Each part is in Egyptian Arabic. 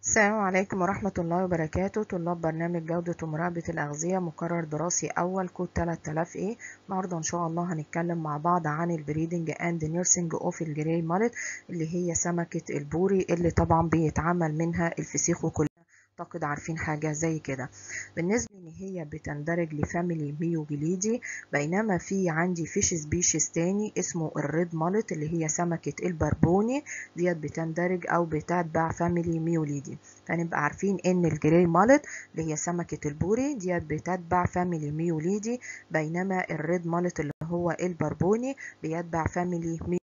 السلام عليكم ورحمة الله وبركاته طلاب برنامج جودة ومراقبة الأغذية مقرر دراسي أول كود 3000 ايه النهاردة إن شاء الله هنتكلم مع بعض عن البريدنج اند نيرسينج اوف الجراي مالت اللي هي سمكة البوري اللي طبعا بيتعمل منها الفسيخ وكلنا اعتقد عارفين حاجة زي كده بالنسبة ان هي بتندرج لفاميلي ميوجليدي بينما في عندي فيش سبيشيز تاني اسمه الريد مالت اللي هي سمكة البربوني ديت بتندرج او بتتبع فاميلي ميوليدي فنبقى عارفين ان الجراي مالت اللي هي سمكة البوري ديت بتتبع فاميلي ميوليدي بينما الريد مالت اللي هو البربوني بيتبع فاميلي ميوليدي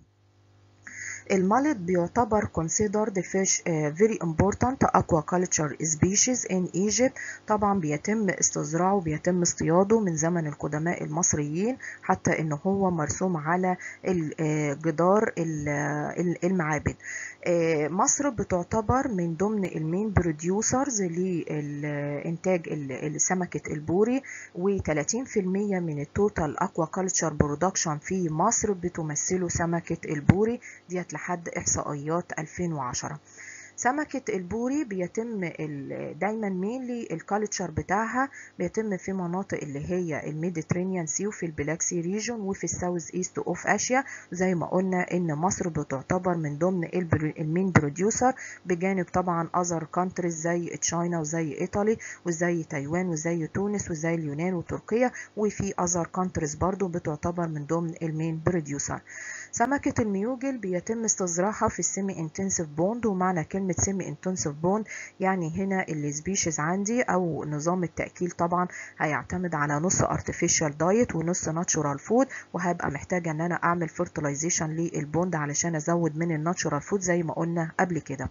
المالت بيعتبر considered fish uh, very important aquaculture species in Egypt طبعا بيتم استزراعه بيتم اصطياده من زمن القدماء المصريين حتى ان هو مرسوم على جدار المعابد مصر بتعتبر من ضمن المين بروديوسرز لإنتاج سمكة البوري و30% من التوتال اكواكلتشر برودكشن في مصر بتمثله سمكة البوري ديت لحد إحصائيات 2010 سمكة البوري بيتم دايما مينلي الكالتشر بتاعها بيتم في مناطق اللي هي الميديترينيان سي وفي البلاك سي ريجون وفي الساوث ايست اوف اشيا زي ما قلنا ان مصر بتعتبر من ضمن المين بروديوسر بجانب طبعا اذر كانتريز زي تشاينا وزي ايطالي وزي تايوان وزي تونس وزي اليونان وتركيا وفي اذر كانتريز برضو بتعتبر من ضمن المين بروديوسر سمكة الميوجل بيتم استصراعها في السيمي انتنسيف بوند ومعنى كلمة سيمي انتنسيف بوند يعني هنا السبيشيز عندي او نظام التأكيل طبعا هيعتمد على نص artificial دايت ونص ناتشورال فود وهبقى محتاجة ان انا اعمل fertilization للبوند علشان ازود من الناتشورال فود زي ما قلنا قبل كده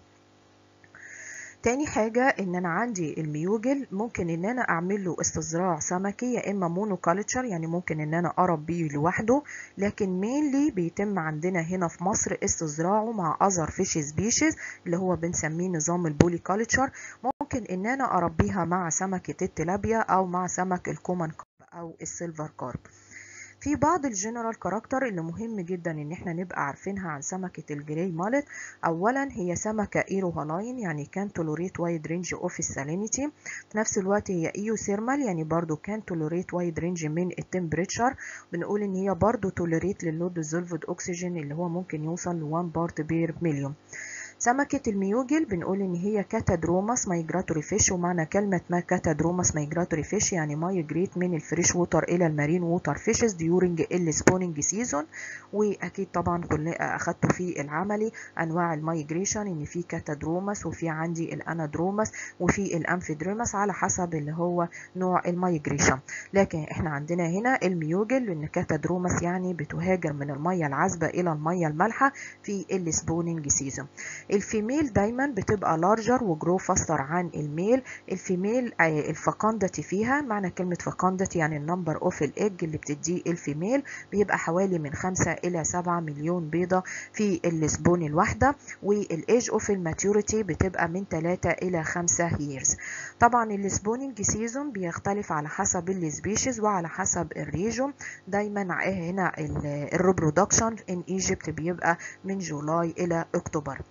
تاني حاجة ان انا عندي الميوجل ممكن ان انا اعمل له استزراع سمكي يا اما مونوكالتشر يعني ممكن ان انا اربيه لوحده لكن مينلي بيتم عندنا هنا في مصر استزراعه مع اذر فيش سبيشيز اللي هو بنسميه نظام البولي كالتشر ممكن ان انا اربيها مع سمكة التلابيا او مع سمك الكومن كارب او السيلفر كارب في بعض الجنرال كاركتر اللي مهم جدا ان احنا نبقى عارفينها عن سمكة الجراي مالت اولا هي سمكة ايروهالاين يعني كان تولوريت وايد رينج اوف السالينيتي في نفس الوقت هي ايو ثيرمال يعني برضو كان تولوريت وايد رينج من التمبريتشر بنقول ان هي برضو تولوريت للود ديزولفد اكسجين اللي هو ممكن يوصل ل 1 بارت بير مليون سمكة الميوجل بنقول إن هي كاتادروماس مايجراتوري فيش ومعنى كلمة ما كاتادروماس مايجراتوري فيش يعني مايجريت من الفريش ووتر إلى المارين ووتر فيشز ديورنج السبوننج سيزون وأكيد طبعا كل أخدته في العملي أنواع المايجريشن إن في كاتادروماس وفي عندي الأنادروماس وفي الأمفيدروماس على حسب اللي هو نوع المايجريشن لكن إحنا عندنا هنا الميوجل إن كاتادروماس يعني بتهاجر من المية العذبة إلى المية المالحة في السبوننج سيزون الفيميل دايما بتبقى لارجر وجرو فاستر عن الميل الفيميل الفقندتي فيها معنى كلمة فقندتي يعني النمبر اوف الايج اللي بتديه الفيميل بيبقى حوالي من 5 الى 7 مليون بيضة في السبون الواحدة والايج اوف الماتيوريتي بتبقى من 3 الى 5 years طبعا السبوننج سيزون بيختلف على حسب السبيشيز وعلى حسب الريجون دايما هنا الريبرودكشن ان ايجيبت بيبقى من جولاي الى اكتوبر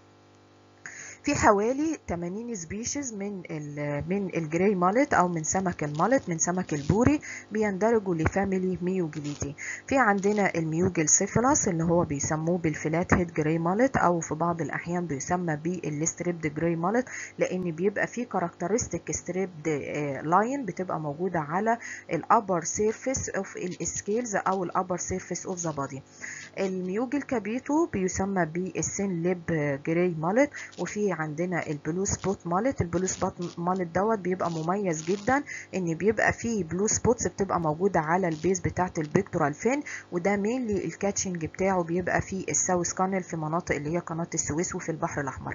في حوالي 80 سبيشيز من من الجراي مالت او من سمك المالت من سمك البوري بيندرجوا لفاميلي ميوجليدي في عندنا الميوجل سيفيلاس اللي هو بيسموه بالفلات هيد جراي مالت او في بعض الاحيان بيسمى بالستريبد جراي مالت لان بيبقى فيه كاركترستيك ستريبد لاين بتبقى موجوده على الابر سيرفيس اوف السكيلز او الابر سيرفيس اوف ذا بادي الميوجل كابيتو بيسمى بالسين ليب جراي مالت وفي عندنا البلو سبوت مالت البلو سبوت مالت دوت بيبقى مميز جدا ان بيبقى فيه بلو سبوتس بتبقى موجوده على البيز بتاعه البيكتورال فين وده مينلي الكاتشنج بتاعه بيبقى في الساوث كانل في مناطق اللي هي قناه السويس وفي البحر الاحمر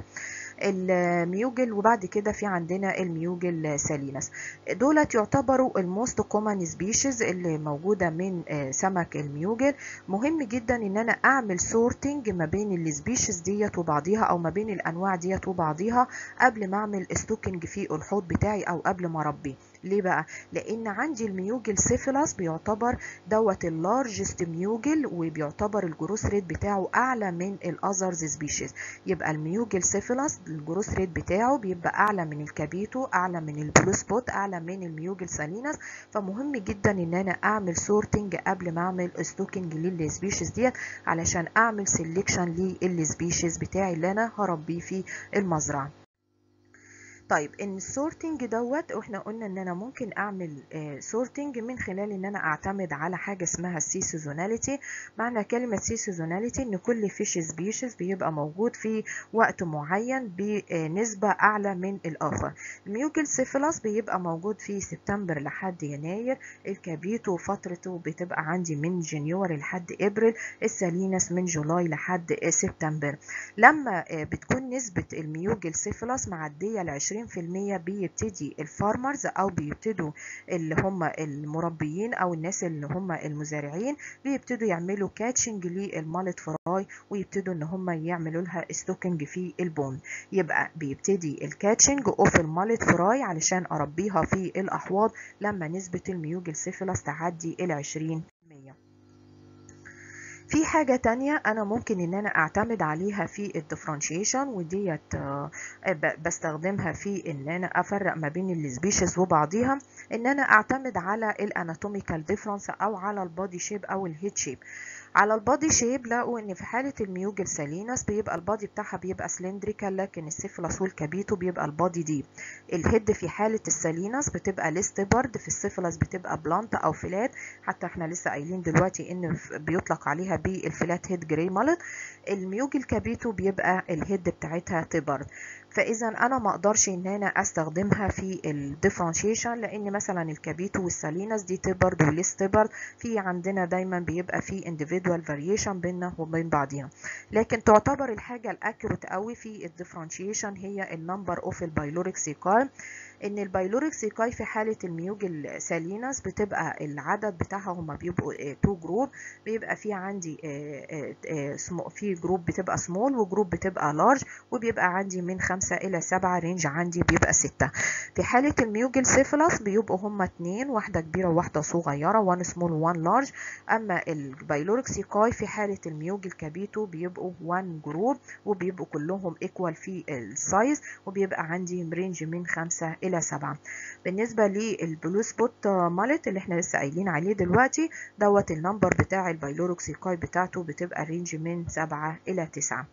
الميوجل وبعد كده في عندنا الميوجل سالينس دولت يعتبروا الموست كومن سبيشيز اللي موجوده من سمك الميوجل مهم جدا ان انا اعمل سورتنج ما بين السبيشيز ديت وبعضيها او ما بين الانواع ديت وبعضيها قبل ما اعمل ستوكينج في الحوض بتاعي او قبل ما اربيه ليه بقى لان عندي الميوجل سيفيلاس بيعتبر دوت اللارجست ميوجل وبيعتبر الجروس ريت بتاعه اعلى من الاذرز سبيشيز يبقى الميوجل سيفيلاس الجروس ريت بتاعه بيبقى اعلى من الكابيتو اعلى من البلو سبوت اعلى من الميوجل سالينس فمهم جدا ان انا اعمل سورتنج قبل ما اعمل ستوكينج للسبيشيز ديت علشان اعمل سيلكشن للسبيشيز بتاعي اللي انا هربيه في المزرعه طيب ان السورتنج دوت واحنا قلنا ان انا ممكن اعمل سورتنج من خلال ان انا اعتمد على حاجه اسمها السي سيزوناليتي معنى كلمه سي سيزوناليتي ان كل فيش سبيشيز بيبقى موجود في وقت معين بنسبه اعلى من الاخر الميوجل سيفيلاس بيبقى موجود في سبتمبر لحد يناير الكابيتو فترته بتبقى عندي من جنيوري لحد ابريل السالينس من جولاي لحد سبتمبر لما بتكون نسبه الميوجل سيفيلاس معديه ل 20 20% بيبتدي الفارمرز او بيبتدوا اللي هم المربيين او الناس اللي هم المزارعين بيبتدوا يعملوا كاتشنج للمالت فراي ويبتدوا ان هم يعملوا لها ستوكينج في البون يبقى بيبتدي الكاتشنج اوف المالت فراي علشان اربيها في الاحواض لما نسبة الميوجل سيفيلاس تعدي ال 20% في حاجة تانية أنا ممكن إن أنا أعتمد عليها في الديفرنشيشن وديت بستخدمها في إن أنا أفرق ما بين السبيشيز وبعضيها إن أنا أعتمد على الأناتوميكال ديفرنس أو على البودي شيب أو الهيد شيب على البادي شيب لقوا ان في حاله الميوجل سالينس بيبقى البادي بتاعها بيبقى سلندريكال لكن السيفلاس والكابيتو بيبقى البادي دي الهيد في حاله السالينس بتبقى ليستبرد في السيفلاس بتبقى بلانت او فلات حتى احنا لسه قايلين دلوقتي ان بيطلق عليها بالفلات هيد جراي مالت الميوجل كابيتو بيبقى الهيد بتاعتها تبرد فاذا انا ما اقدرش ان انا استخدمها في الديفرنشيشن لان مثلا الكابيتو والسالينس دي تبرد وليس تبرد في عندنا دايما بيبقى في individual variation بيننا وبين بعضينا لكن تعتبر الحاجه الاكيوريت قوي في الديفرنشيشن هي النمبر اوف البايلوريك سيكاي ان البايلوريك سيكاي في حاله الميوجل سالينس بتبقى العدد بتاعها هما بيبقوا 2 جروب بيبقى في عندي في جروب بتبقى سمول وجروب بتبقى لارج وبيبقى عندي من 5 الى 7 رينج عندي بيبقى 6 في حاله الميوجل سيفلاس بيبقوا هما اتنين واحده كبيره وواحده صغيره 1 سمول و1 لارج اما البايلوريك سيكاي في حاله الميوجل كابيتو بيبقوا 1 جروب وبيبقوا كلهم ايكوال في السايز وبيبقى عندي رينج من 5 الى 7 بالنسبه للبلو سبوت مالت اللي احنا لسه قايلين عليه دلوقتي دوت النمبر بتاع البايلوروكسيكاي بتاعته بتبقى رينج من 7 الى 9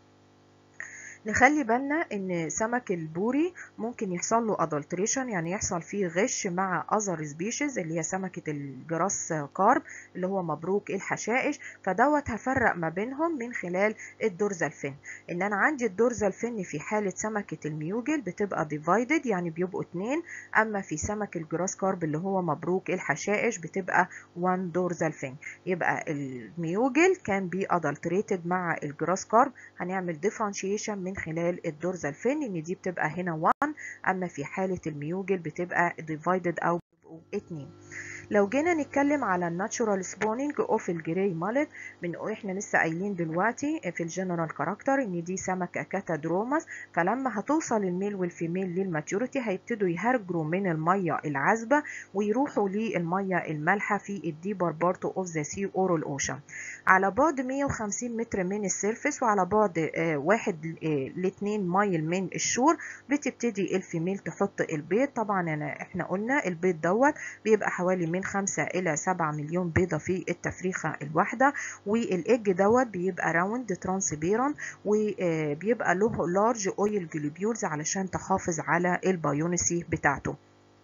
نخلي بالنا ان سمك البوري ممكن يحصل له ادلتريشن يعني يحصل فيه غش مع اذر سبيشيز اللي هي سمكه الجراس كارب اللي هو مبروك الحشائش فدوت هفرق ما بينهم من خلال الدورزال فين ان انا عندي الدورزال فين في حاله سمكه الميوجل بتبقى ديفايدد يعني بيبقوا اتنين اما في سمك الجراس كارب اللي هو مبروك الحشائش بتبقى 1 دورزال فين يبقى الميوجل كان بي ادلتريتد مع الجراس كارب هنعمل ديفرنشيشن من من خلال الدورزال فين ان دي بتبقى هنا 1 اما في حالة الميوجل بتبقى divided او بيبقوا 2 لو جينا نتكلم على الناتشورال سبونينج اوف الجراي مالت من احنا لسه قايلين دلوقتي في الجنرال كاركتر ان دي سمكه كاتادروماس فلما هتوصل الميل والفيميل للماتيوريتي هيبتدوا يهرجروا من الميه العذبه ويروحوا للميه المالحه في الديبر بارت اوف ذا سي اورال اوشن على بعد 150 متر من السيرفس وعلى بعد واحد ل 2 مايل من الشور بتبتدي الفيميل تحط البيض طبعا أنا احنا قلنا البيض دوت بيبقى حوالي من 5 الى 7 مليون بيضه في التفريخه الواحده والايج دوت بيبقى راوند ترانسبيرنت وبيبقى له لارج اويل جلوبيولز علشان تحافظ على البايونسي بتاعته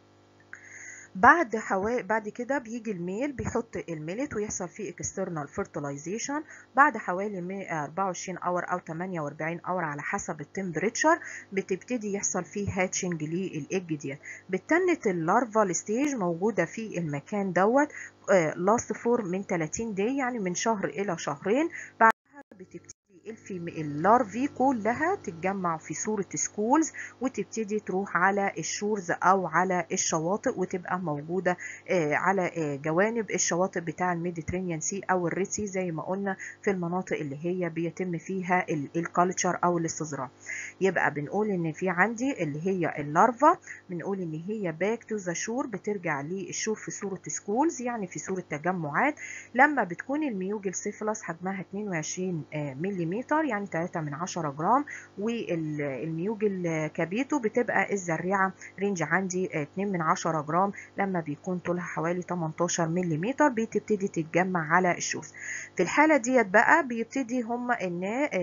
بعد حوالي بعد كده بيجي الميل بيحط الميلت ويحصل فيه اكسترنال فيرتلايزيشن بعد حوالي 24 اور او 48 اور على حسب التمبريتشر بتبتدي يحصل فيه هاتشنج للايج ديت بتنت اللارفال ستيج موجوده في المكان دوت لاست فور من 30 داي يعني من شهر الى شهرين بعدها بتبتدي في اللارفي كلها تتجمع في صورة سكولز وتبتدي تروح على الشورز او على الشواطئ وتبقى موجودة على جوانب الشواطئ بتاع الميديترينيان سي او الريد سي زي ما قلنا في المناطق اللي هي بيتم فيها الكالتشر او الاستزراع يبقى بنقول ان في عندي اللي هي اللارفا بنقول ان هي باك تو ذا شور بترجع للشور في صورة سكولز يعني في صورة تجمعات لما بتكون الميوجل سيفلس حجمها 22 ملم يعني 3 من 10 جرام والميوجل كابيتو بتبقى الزريعة رينج عندي 2 من 10 جرام لما بيكون طولها حوالي 18 ملم بتبتدي تتجمع على الشوز في الحالة ديت بقى بيبتدي هم ان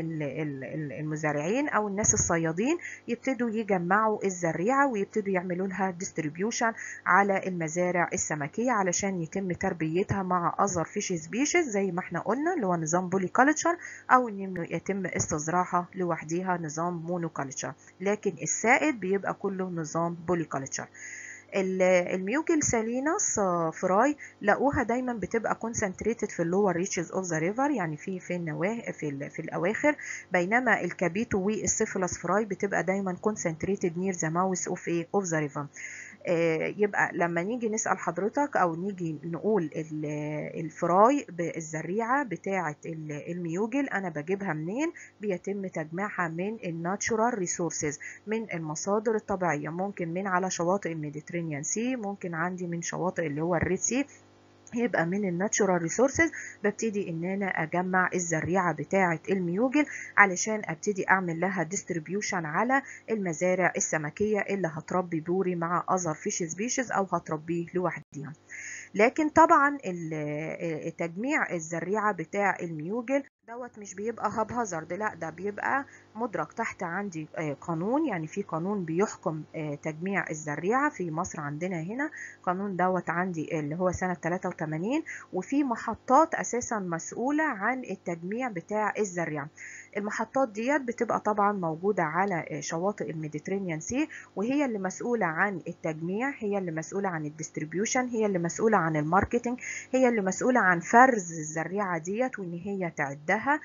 المزارعين او الناس الصيادين يبتدوا يجمعوا الزريعة ويبتدوا يعملوا لها ديستريبيوشن على المزارع السمكية علشان يتم تربيتها مع اذر فيش سبيشيز زي ما احنا قلنا اللي هو نظام بولي كالتشر او ان يتم استزراعها لوحديها نظام مونو كالتشر لكن السائد بيبقى كله نظام بولي كالتشر الميوجل ساليناس فراي لقوها دايما بتبقى كونسنتريتد في اللور ريتشز اوف ذا ريفر يعني في في النواه في في الاواخر بينما الكابيتو والسيفلاس فراي بتبقى دايما كونسنتريتد نير ذا ماوس اوف ايه اوف ذا ريفر يبقى لما نيجي نسأل حضرتك أو نيجي نقول الفراي الزريعة بتاعة الميوجل أنا بجيبها منين بيتم تجميعها من الناتشورال ريسورسز من المصادر الطبيعية ممكن من على شواطئ الميديترينيان سي ممكن عندي من شواطئ اللي هو الريد سي يبقى من الناتشورال ريسورسز ببتدي ان انا اجمع الزريعه بتاعه الميوجل علشان ابتدي اعمل لها ديستريبيوشن على المزارع السمكيه اللي هتربي بوري مع اذر فيش سبيشيز او هتربيه لوحديها لكن طبعا تجميع الزريعه بتاع الميوجل دوت مش بيبقى هاب هازارد لا ده بيبقى مدرك تحت عندي قانون يعني في قانون بيحكم تجميع الزريعة في مصر عندنا هنا قانون دوت عندي اللي هو سنة 83 وفي محطات أساسا مسؤولة عن التجميع بتاع الزريعة المحطات ديت بتبقى طبعا موجودة على شواطئ الميديترينيان سي وهي اللي مسؤولة عن التجميع هي اللي مسؤولة عن الديستريبيوشن هي اللي مسؤولة عن الماركتينج هي اللي مسؤولة عن فرز الزريعة ديت وان هي تعدها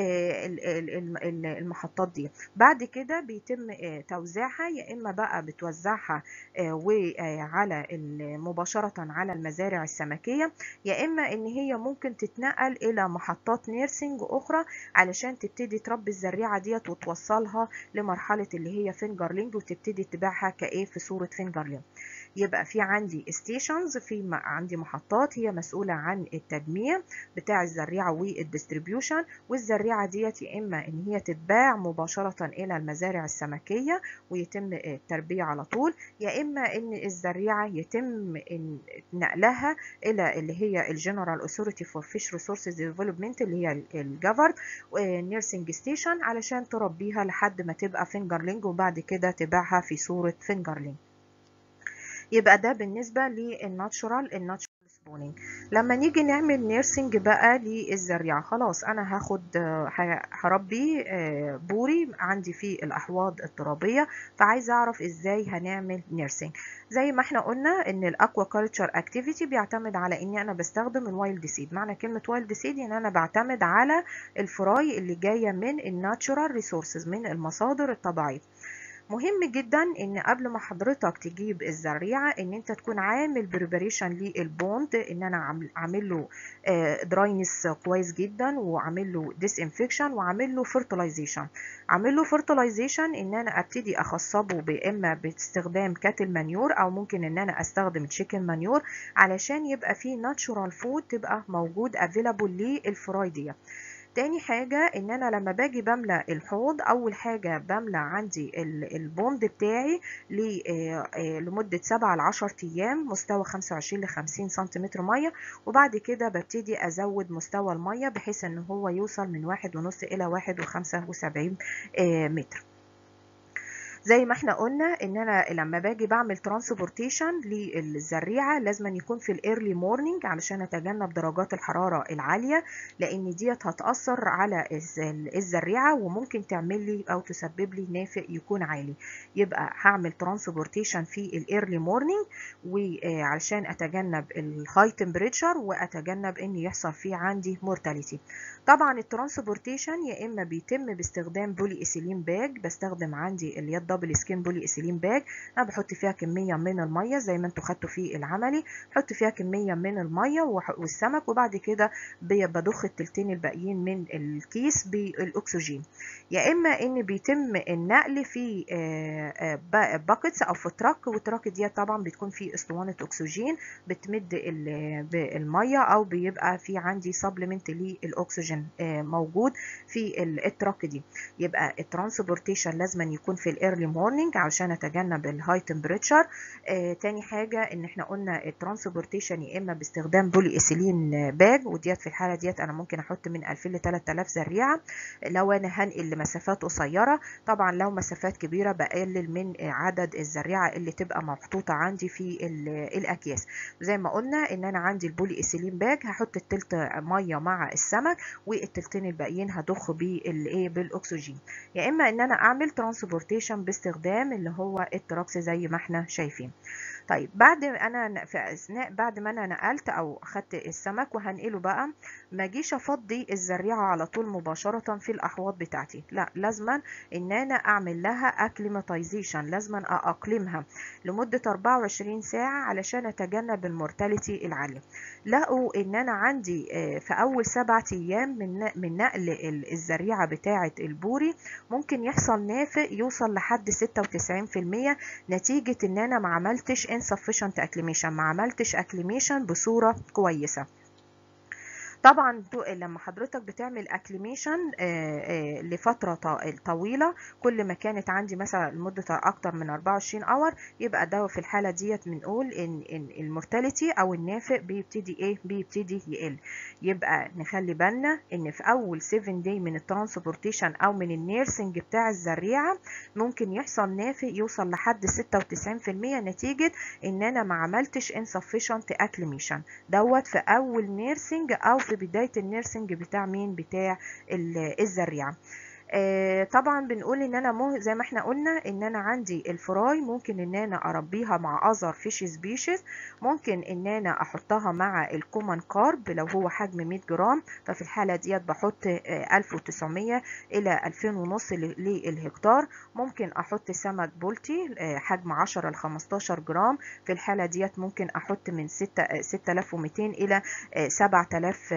المحطات دي بعد كده بيتم توزيعها يا اما بقى بتوزعها وعلى مباشرة على المزارع السمكية يا اما ان هي ممكن تتنقل الى محطات نيرسينج اخرى علشان تبتدي تربي الزريعة ديت وتوصلها لمرحلة اللي هي فينجرلينج وتبتدي تبيعها كايه في صورة فينجرلينج يبقى في عندي ستيشنز في عندي محطات هي مسؤولة عن التجميع بتاع الزريعة والديستريبيوشن والزريعة ديت يا إما إن هي تتباع مباشرة إلى المزارع السمكية ويتم التربية على طول يا إما إن الزريعة يتم إن نقلها إلى اللي هي الجنرال أوثوريتي فور فيش ريسورسز ديفلوبمنت اللي هي الجافرد نيرسينج ستيشن علشان تربيها لحد ما تبقى فينجرلينج وبعد كده تبيعها في صورة فينجرلينج يبقى ده بالنسبة للناتشورال الناتشورال سبونينج لما نيجي نعمل نيرسينج بقى للزريعة خلاص انا هاخد هربي بوري عندي في الاحواض الترابية فعايزة اعرف ازاي هنعمل نيرسينج زي ما احنا قلنا ان الاكوا كلتشر اكتيفيتي بيعتمد على اني انا بستخدم الوايلد سيد معنى كلمة وايلد سيد ان انا بعتمد على الفراي اللي جاية من الناتشورال ريسورسز من المصادر الطبيعية مهم جدا ان قبل ما حضرتك تجيب الزريعه ان انت تكون عامل بريباريشن للبوند ان انا عامل له دراينس كويس جدا وعامل له ديس انفكشن وعامل له فيرتلايزيشن عامل له فيرتلايزيشن ان انا ابتدي اخصبه اما باستخدام كاتل مانيور او ممكن ان انا استخدم تشيكن مانيور علشان يبقى فيه ناتشورال فود تبقى موجود افيلابل للفراي دي تاني حاجة ان انا لما باجي بملى الحوض اول حاجة بملى عندي البوند بتاعي لمدة سبعة لعشر ايام مستوى خمسة وعشرين لخمسين سنتيمتر مية وبعد كده ببتدي ازود مستوى المية بحيث ان هو يوصل من واحد ونص الى واحد وخمسة وسبعين متر زي ما احنا قلنا ان انا لما باجي بعمل ترانسبورتيشن للزريعه لازم يكون في الايرلي مورنينج علشان اتجنب درجات الحراره العاليه لان ديت هتاثر على الزريعه وممكن تعمل لي او تسبب لي نافق يكون عالي يبقى هعمل ترانسبورتيشن في الايرلي مورنينج وعلشان اتجنب الهاي تمبريتشر واتجنب ان يحصل فيه عندي مورتاليتي طبعا الترانسبورتيشن يا اما بيتم باستخدام بولي ايثيلين باج بستخدم عندي اللي هي الدبل سكين بولي ايثيلين باج انا بحط فيها كميه من الميه زي ما انتوا خدتوا في العملي بحط فيها كميه من الميه والسمك وبعد كده بضخ التلتين الباقيين من الكيس بالاكسجين يا اما ان بيتم النقل في باكتس او في تراك والتراك دي طبعا بتكون في اسطوانه اكسجين بتمد الميه او بيبقى في عندي سبلمنت للاكسجين موجود في التراك دي يبقى الترانسبورتيشن لازم يكون في الايرلي مورنينج عشان اتجنب الهاي تمبريتشر آه تاني حاجه ان احنا قلنا الترانسبورتيشن يا اما باستخدام بولي ايثيلين باج وديت في الحاله ديت انا ممكن احط من 2000 ل 3000 زريعه لو انا هنقل لمسافات قصيره طبعا لو مسافات كبيره بقلل من عدد الزريعه اللي تبقى محطوطه عندي في الاكياس زي ما قلنا ان انا عندي البولي ايثيلين باج هحط التلت ميه مع السمك والتلتين الباقيين هضخ بالايه بالاكسجين يا اما ان انا اعمل ترانسبورتيشن باستخدام اللي هو التراكس زي ما احنا شايفين طيب بعد انا في اثناء بعد ما انا نقلت او اخدت السمك وهنقله بقى ما اجيش افضي الزريعه على طول مباشره في الاحواض بتاعتي لا لازما ان انا اعمل لها اكليماتيزيشن لازما اقلمها لمده 24 ساعه علشان اتجنب المورتاليتي العاليه لقوا ان انا عندي في اول سبعة ايام من من نقل الزريعه بتاعه البوري ممكن يحصل نافق يوصل لحد 96% نتيجه ان انا ما عملتش insufficient acclimation ما عملتش acclimation بصورة كويسة طبعا لما حضرتك بتعمل اكليميشن لفتره طويله كل ما كانت عندي مثلا لمده اكتر من 24 اور يبقى ده في الحاله ديت بنقول ان ان المورتاليتي او النافق بيبتدي ايه بيبتدي يقل يبقى نخلي بالنا ان في اول 7 داي من الترانسبورتيشن او من النيرسنج بتاع الزريعه ممكن يحصل نافق يوصل لحد 96% نتيجه ان انا ما عملتش insufficient acclimation دوت في اول نيرسنج او في في بداية النيرسنج بتاع مين بتاع الزريعة آه طبعا بنقول ان انا مو زي ما احنا قلنا ان انا عندي الفراي ممكن ان انا اربيها مع اذر فيش سبيشيز ممكن ان انا احطها مع الكومن كارب لو هو حجم 100 جرام ففي الحاله ديت بحط آه 1900 الى 2000 ونص للهكتار ممكن احط سمك بولتي آه حجم 10 ل 15 جرام في الحاله ديت ممكن احط من 6 6200 الى 7000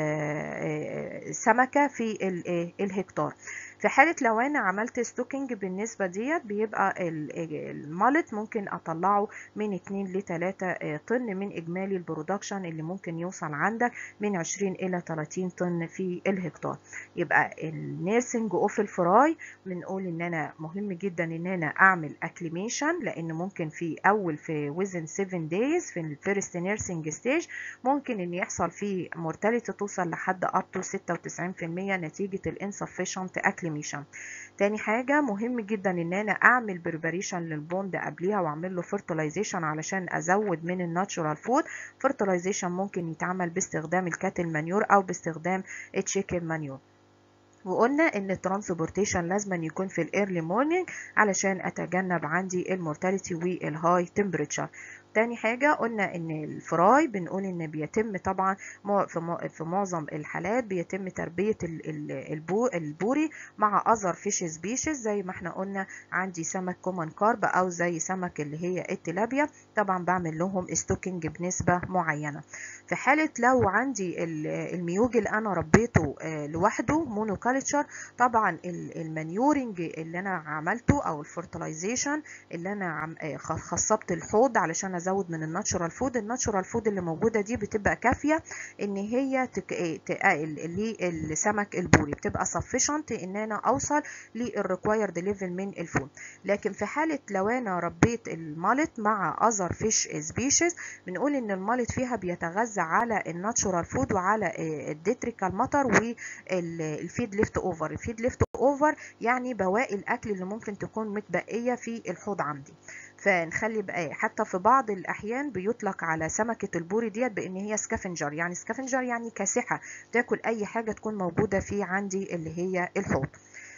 سمكه في الهكتار في حالة لو أنا عملت ستوكينج بالنسبة ديت بيبقى المالت ممكن أطلعه من 2 ل 3 طن من إجمالي البرودكشن اللي ممكن يوصل عندك من 20 إلى 30 طن في الهكتار يبقى النيرسنج أوف الفراي بنقول إن أنا مهم جدا إن أنا أعمل أكليميشن لأن ممكن في أول في within 7 days في الفيرست نيرسنج ستيج ممكن إن يحصل فيه مورتاليتي توصل لحد up to 96% نتيجة الانسفشنت أكليميشن اكليميشن تاني حاجة مهم جدا ان انا اعمل بريباريشن للبوند قبليها واعمل له فرتلايزيشن علشان ازود من الناتشورال فود فرتلايزيشن ممكن يتعمل باستخدام الكاتل مانيور او باستخدام التشيكن مانيور وقلنا ان الترانسبورتيشن لازم يكون في الايرلي مورنينج علشان اتجنب عندي المورتاليتي والهاي تمبريتشر تاني حاجة قلنا ان الفراي بنقول ان بيتم طبعا في معظم الحالات بيتم تربية البوري مع اذر فيش سبيشيز زي ما احنا قلنا عندي سمك كومن كارب او زي سمك اللي هي التلابيا طبعا بعمل لهم ستوكينج بنسبة معينة في حالة لو عندي الميوج اللي انا ربيته لوحده مونوكالتشر طبعا المانيورنج اللي انا عملته او الفرتلايزيشن اللي انا خصبت الحوض علشان ازود من الناتشورال فود الناتشورال فود اللي موجوده دي بتبقى كافيه ان هي تك... لسمك البوري بتبقى sufficient ان انا اوصل للريكوايرد ليفل من الفود لكن في حاله لو انا ربيت المالت مع اذر فيش سبيشيز بنقول ان المالت فيها بيتغذى على الناتشورال فود وعلى الديتريكال ماتر والفيد ليفت اوفر الفيد ليفت اوفر يعني بواقي الاكل اللي ممكن تكون متبقيه في الحوض عندي فنخلي بقى حتى في بعض الاحيان بيطلق على سمكه البوري ديت بان هي سكافنجر يعني سكافنجر يعني كاسحه تاكل اي حاجه تكون موجوده في عندي اللي هي الحوض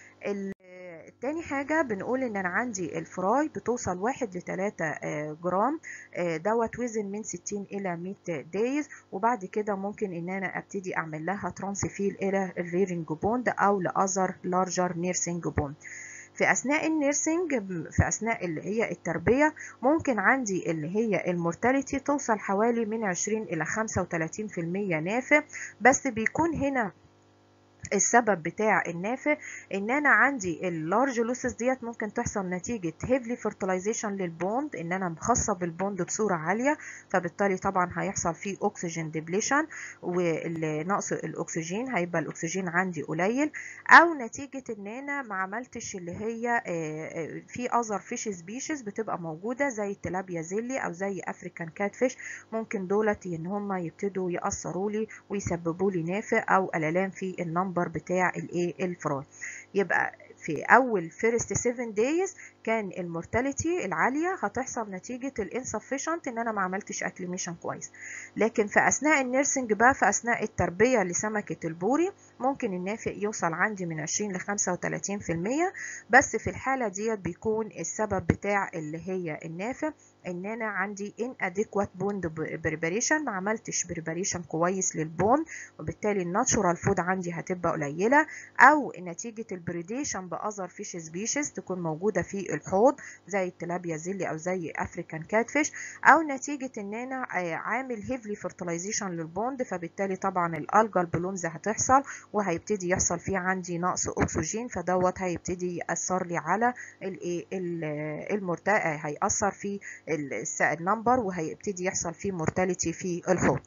تاني حاجة بنقول ان انا عندي الفراي بتوصل واحد لتلاتة جرام دوت وزن من ستين الى مية دايز وبعد كده ممكن ان انا ابتدي اعمل لها ترانسفيل الى الريرنج بوند او لاذر لارجر نيرسينج بوند في اثناء النيرسينج في اثناء اللي هي التربيه ممكن عندي اللي هي المورتاليتي توصل حوالي من 20 الى 35% نافع بس بيكون هنا السبب بتاع النافع ان انا عندي اللارج لوسز ديت ممكن تحصل نتيجه هيفلي فيرتلايزيشن للبوند ان انا مخصب بالبوند بصوره عاليه فبالتالي طبعا هيحصل فيه اكسجين ديبليشن ونقص الاكسجين هيبقى الاكسجين عندي قليل او نتيجه ان انا ما عملتش اللي هي في اذر فيش سبيشيز بتبقى موجوده زي التلابيا زيلي او زي افريكان كات فيش ممكن دولت ان هم يبتدوا ياثروا لي ويسببوا لي نافع او قللان في النمبر بتاع الايه الفراي يبقى في اول فيرست 7 دايز كان المورتاليتي العاليه هتحصل نتيجه الانسفيشنت ان انا ما عملتش اكليميشن كويس لكن في اثناء النيرسينج بقى في اثناء التربيه لسمكه البوري ممكن النافع يوصل عندي من 20 ل 35% بس في الحاله ديت بيكون السبب بتاع اللي هي النافع ان انا عندي inadequate bond preparation ما عملتش preparation كويس للبون وبالتالي الناتشورال فود عندي هتبقى قليله او نتيجه البريديشن باذر فيش سبيشيز تكون موجوده في الحوض زي التلابيا زيلي او زي افريكان كاتفيش او نتيجه ان انا عامل هيفلي فيرتلايزيشن للبوند فبالتالي طبعا الالجال بلونز هتحصل وهيبتدي يحصل فيه عندي نقص اكسجين فدوت هيبتدي ياثر لي على الايه المرتاء هياثر في النمبر وهيبتدي يحصل فيه مورتاليتي في الحوض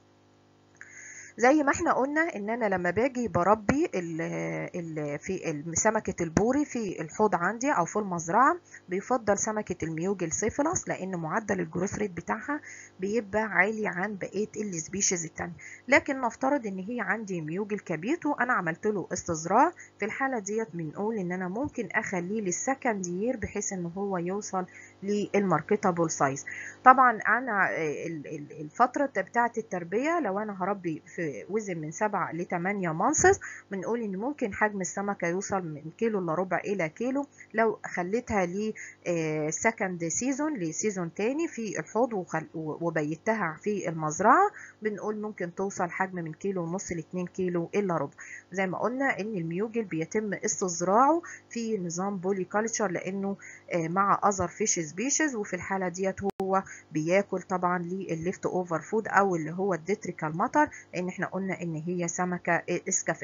زي ما احنا قلنا ان انا لما باجي بربي ال ال في سمكه البوري في الحوض عندي او في المزرعه بيفضل سمكه الميوجل سيفلس لان معدل الجروث ريت بتاعها بيبقى عالي عن بقيه السبيشيز التانية لكن نفترض ان هي عندي ميوجل كابيتو انا عملت له استزراع في الحاله ديت بنقول ان انا ممكن اخليه للسكند يير بحيث ان هو يوصل للماركتابل سايز طبعا انا الفتره بتاعه التربيه لو انا هربي في وزن من 7 ل 8 مانسز بنقول ان ممكن حجم السمكه يوصل من كيلو الا ربع الى كيلو لو خليتها ل سكند سيزون لسيزون تاني في الحوض وبيتها في المزرعه بنقول ممكن توصل حجم من كيلو ونص ل 2 كيلو الا ربع زي ما قلنا ان الميوجل بيتم استزراعه في نظام بولي كالتشر لانه مع اذر فيش سبيشيز وفي الحاله ديت هو بياكل طبعا للليفت اوفر فود او اللي هو الديتريكال ماتر لان احنا قلنا ان هي سمكه اسكافن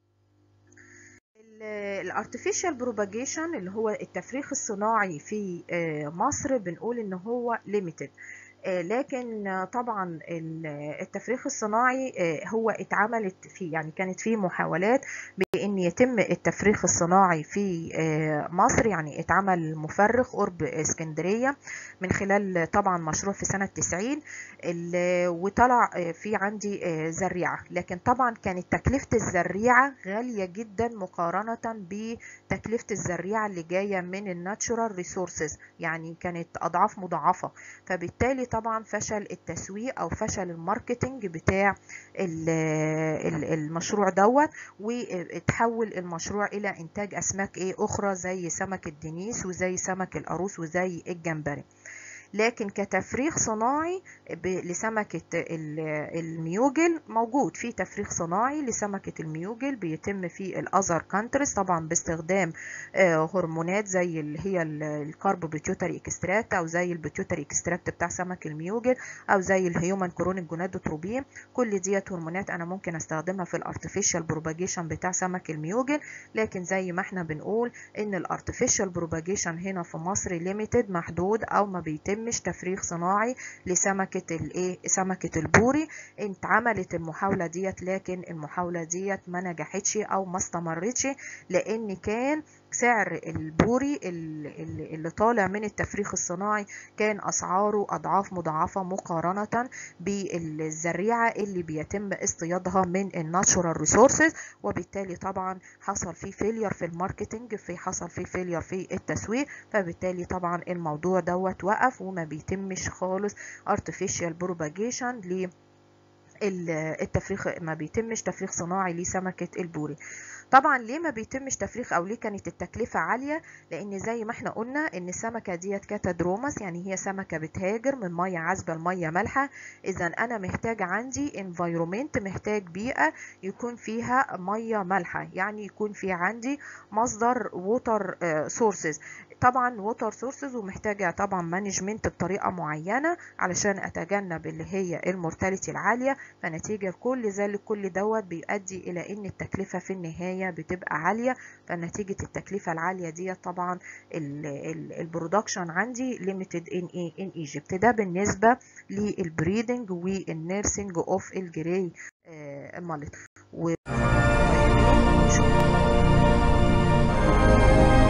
الارتفيشال بروباجيشن اللي هو التفريخ الصناعي في مصر بنقول ان هو ليميتد لكن طبعا التفريخ الصناعي هو اتعملت في يعني كانت فيه محاولات بان يتم التفريخ الصناعي في مصر يعني اتعمل مفرخ قرب اسكندريه من خلال طبعا مشروع في سنه 90 وطلع في عندي زريعه لكن طبعا كانت تكلفه الزريعه غاليه جدا مقارنه بتكلفه الزريعه اللي جايه من الناتشورال ريسورسز يعني كانت اضعاف مضاعفه فبالتالي طبعا فشل التسويق او فشل الماركتنج بتاع المشروع دوت وتحول المشروع الى انتاج اسماك ايه اخرى زي سمك الدنيس وزي سمك القاروص وزي الجمبري لكن كتفريخ صناعي لسمكة الميوجل موجود في تفريخ صناعي لسمكة الميوجل بيتم في الأذر كانترز طبعا باستخدام هرمونات زي اللي هي الكاربو بيتيوتري اكستراكت أو زي البيتيوتري اكستراكت بتاع سمك الميوجل أو زي الهيومن كرونيك جونادوتروبين كل ديت هرمونات أنا ممكن استخدمها في الارتفيشال بروباجيشن بتاع سمك الميوجل لكن زي ما احنا بنقول إن الارتفيشال بروباجيشن هنا في مصر ليميتد محدود أو ما بيتم بيتمش تفريغ صناعي لسمكة الايه سمكة البوري اتعملت المحاولة ديت لكن المحاولة ديت ما نجحتش او ما استمرتش لان كان سعر البوري اللي طالع من التفريخ الصناعي كان اسعاره اضعاف مضاعفه مقارنه بالزريعه اللي بيتم اصطيادها من الناتشورال ريسورسز وبالتالي طبعا حصل فيه فيلير في الماركتنج في حصل فيه فيلير في التسويق فبالتالي طبعا الموضوع دوت وقف وما بيتمش خالص artificial propagation ل التفريخ ما بيتمش تفريخ صناعي لسمكة البوري طبعا ليه ما بيتمش تفريخ او ليه كانت التكلفة عالية لان زي ما احنا قلنا ان السمكة ديت كاتادروماس يعني هي سمكة بتهاجر من مية عذبة لمية مالحة اذا انا محتاج عندي environment محتاج بيئة يكون فيها مية مالحة يعني يكون في عندي مصدر ووتر سورسز طبعا ووتر سورسز ومحتاجة طبعا مانجمنت بطريقة معينة علشان اتجنب اللي هي المورتاليتي العالية فنتيجة كل ذلك كل دوت بيؤدي الى ان التكلفة في النهاية بتبقى عالية فنتيجة التكلفة العالية دي طبعا البرودكشن عندي limited in in Egypt ده بالنسبة للبريدنج والنيرسينج اوف الجراي مالت و...